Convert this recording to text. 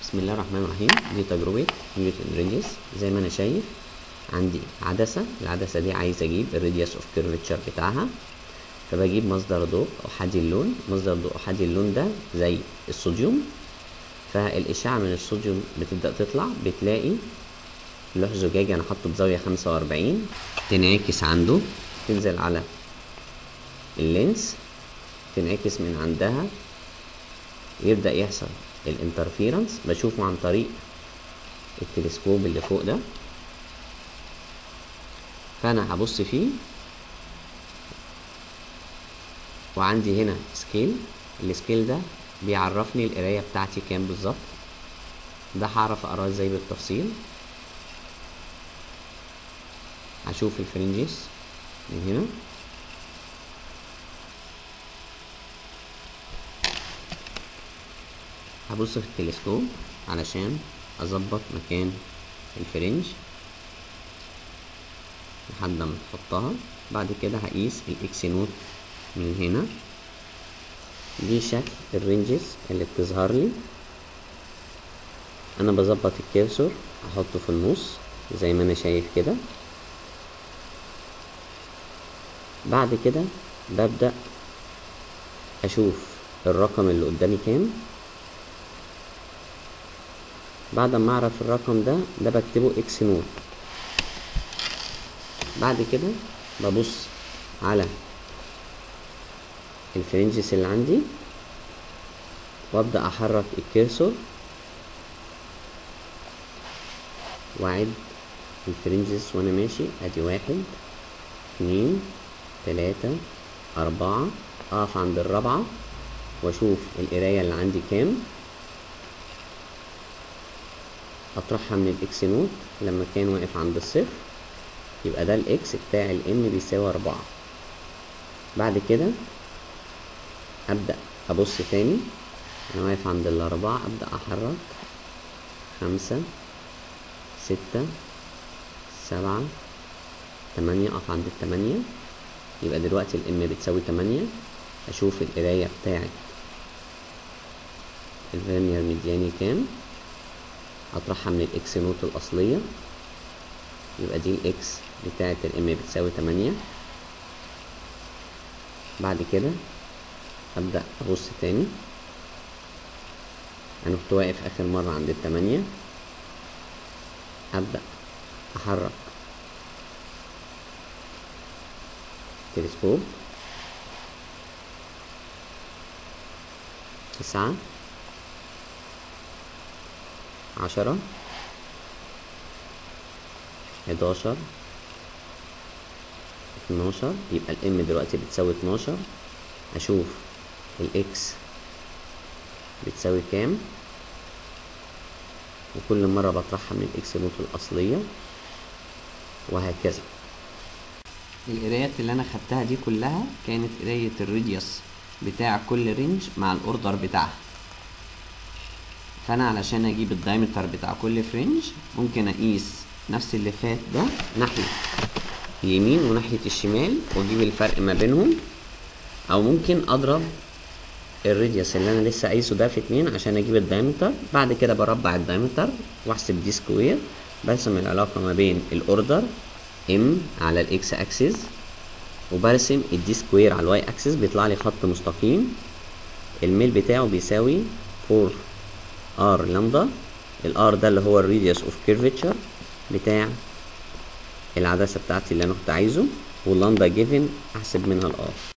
بسم الله الرحمن الرحيم دي تجربة نيوتن ريديوس زي ما انا شايف عندي عدسة العدسة دي عايز اجيب الراديوس اوف كيرفتشر بتاعها فبجيب مصدر ضوء احادي اللون مصدر ضوء احادي اللون ده زي الصوديوم فالاشعة من الصوديوم بتبدأ تطلع بتلاقي لوح زجاجي انا حاطه بزاوية خمسة واربعين تنعكس عنده تنزل على اللينس تنعكس من عندها يبدأ يحصل الانترفيرنس بشوفه عن طريق التلسكوب اللي فوق ده فانا هبص فيه وعندي هنا سكيل السكيل ده بيعرفني القراية بتاعتي كام بالظبط ده هعرف اقراه ازاي بالتفصيل هشوف الفرنجيس من هنا هبص في التلسكوب علشان اظبط مكان الفرنج لحد ما تحطها بعد كده هقيس الاكس نوت من هنا دي شكل الرينجز اللي بتظهر لي انا بظبط الكيرسور احطه في النص زي ما انا شايف كده بعد كده ببدأ اشوف الرقم اللي قدامي كام بعد ما اعرف الرقم ده ده بكتبه اكس نوت بعد كده ببص على الفرنجس اللي عندي وابدا احرك الكيرسور واعد الفرنجس وانا ماشي ادي واحد اتنين تلاتة اربعة اقف عند الرابعة واشوف القراية اللي عندي كام اطرحها من الاكس نوت لما كان واقف عند الصفر يبقى ده الاكس بتاع الام بيساوي اربعة بعد كده ابدأ ابص تاني انا واقف عند الاربعة ابدأ احرك خمسة ستة سبعة تمانية اقف عند التمانية يبقى دلوقتي الام بتساوي تمانية اشوف القراية بتاعت الفيرنير ميدياني كام اطرحها من الاكس نوت الاصلية يبقى دي الاكس بتاعت الام بتساوي تمانية بعد كده ابدأ ابص تاني انا كنت واقف اخر مرة عند التمانية ابدأ احرك تلسكوب تسعة عشرة حداشر اتناشر يبقى الام دلوقتي بتساوي اتناشر اشوف الاكس بتساوي كام وكل مرة بطرحها من الاكس نوت الاصلية وهكذا القرايات اللي انا خدتها دي كلها كانت قراية الراديوس بتاع كل رينج مع الاوردر بتاعها فانا علشان اجيب الدايمتر بتاع كل فرنج ممكن اقيس نفس اللي فات ده ناحية اليمين وناحية الشمال واجيب الفرق ما بينهم او ممكن اضرب الراديوس اللي انا لسه قايسه ده في اتنين عشان اجيب الدايمتر بعد كده بربع الدايمتر واحسب دي سكوير برسم العلاقة ما بين الاوردر ام على الاكس اكسس وبرسم الدي سكوير على الواي اكسس بيطلع لي خط مستقيم الميل بتاعه بيساوي 4 ار لامدا الار ده اللي هو الراديوس اوف كيرفتشر بتاع العدسه بتاعتي اللي انا كنت عايزه واللامدا جيفن احسب منها الار